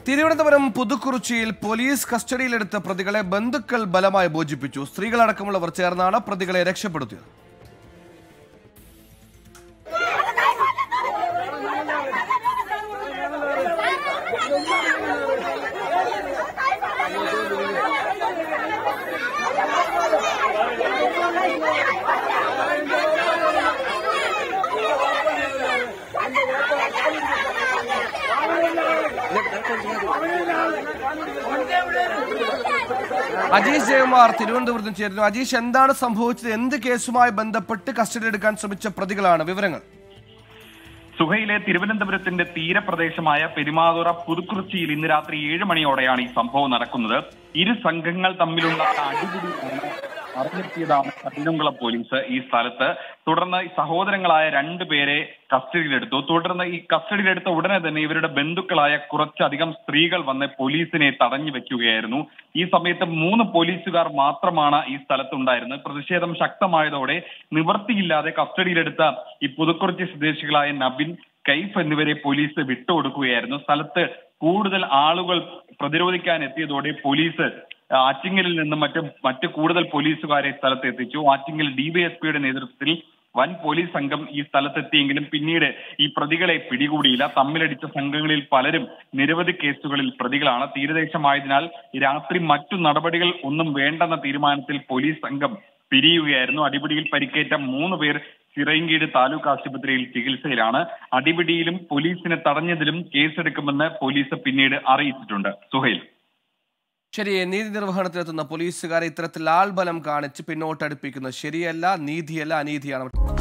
Thiruvananthapuram പുതുക്കുറിച്ചിയിൽ police കസ്റ്റഡിയിലെടുത്ത പ്രതികളെ ബന്ധുക്കൾ ബലമായി മോചിപ്പിച്ചു സ്ത്രീകളടക്കമുള്ളവർ ചേർന്നാണ് പ്രതികളെ രക്ഷപ്പെടുത്തിയത് അജീഷ് ജയകുമാർ തിരുവനന്തപുരത്ത് നിന്ന് ചേരുന്നു അജീഷ് എന്താണ് സംഭവിച്ചത് എന്ത് കേസുമായി ബന്ധപ്പെട്ട് കസ്റ്റഡി എടുക്കാൻ ശ്രമിച്ച പ്രതികളാണ് വിവരങ്ങൾ സുഹയിലെ തിരുവനന്തപുരത്തിന്റെ തീരപ്രദേശമായ പെരുമാതുറ പുതുക്കുറിച്ചിയിൽ ഇന്ന് രാത്രി ഏഴ് മണിയോടെയാണ് ഈ സംഭവം നടക്കുന്നത് ഇരു സംഘങ്ങൾ തമ്മിലുള്ള അടിപിടി അറിഞ്ഞെത്തിയതാണ് കഠിനംകുളം പോലീസ് ഈ സ്ഥലത്ത് തുടർന്ന് ഈ സഹോദരങ്ങളായ രണ്ടുപേരെ കസ്റ്റഡിയിലെടുത്തു തുടർന്ന് ഈ കസ്റ്റഡിയിലെടുത്ത ഉടനെ തന്നെ ഇവരുടെ ബന്ധുക്കളായ കുറച്ചധികം സ്ത്രീകൾ വന്ന് പോലീസിനെ തടഞ്ഞു വെക്കുകയായിരുന്നു ഈ സമയത്ത് മൂന്ന് പോലീസുകാർ മാത്രമാണ് ഈ സ്ഥലത്തുണ്ടായിരുന്നത് പ്രതിഷേധം ശക്തമായതോടെ നിവൃത്തിയില്ലാതെ കസ്റ്റഡിയിലെടുത്ത ഈ പുതുക്കുറിച്ചി സ്വദേശികളായ നബിൻ കൈഫ് എന്നിവരെ പോലീസ് വിട്ടുകൊടുക്കുകയായിരുന്നു സ്ഥലത്ത് കൂടുതൽ ആളുകൾ പ്രതിരോധിക്കാൻ എത്തിയതോടെ പോലീസ് ആറ്റിങ്ങലിൽ നിന്നും മറ്റ് മറ്റ് കൂടുതൽ പോലീസുകാരെ സ്ഥലത്ത് എത്തിച്ചു ആറ്റിങ്ങൽ ഡിവൈഎസ്പിയുടെ നേതൃത്വത്തിൽ വൻ പോലീസ് സംഘം ഈ സ്ഥലത്തെത്തിയെങ്കിലും പിന്നീട് ഈ പ്രതികളെ പിടികൂടിയില്ല തമ്മിലടിച്ച സംഘങ്ങളിൽ പലരും നിരവധി കേസുകളിൽ പ്രതികളാണ് തീരദേശമായതിനാൽ രാത്രി മറ്റു നടപടികൾ ഒന്നും വേണ്ടെന്ന തീരുമാനത്തിൽ പോലീസ് സംഘം പിരിയുകയായിരുന്നു അടിപിടിയിൽ പരിക്കേറ്റ മൂന്ന് പേർ ചിറയൻകീട് താലൂക്ക് ആശുപത്രിയിൽ ചികിത്സയിലാണ് അടിപിടിയിലും പോലീസിനെ തടഞ്ഞതിലും കേസെടുക്കുമെന്ന് പോലീസ് പിന്നീട് അറിയിച്ചിട്ടുണ്ട് സുഹൈൽ ശരി നീതി നിർവഹണത്തിലെത്തുന്ന പോലീസുകാരെ ഇത്തരത്തിൽ ആൾബലം കാണിച്ച് പിന്നോട്ടടുപ്പിക്കുന്നത് ശരിയല്ല നീതിയല്ല അനീതിയാണ്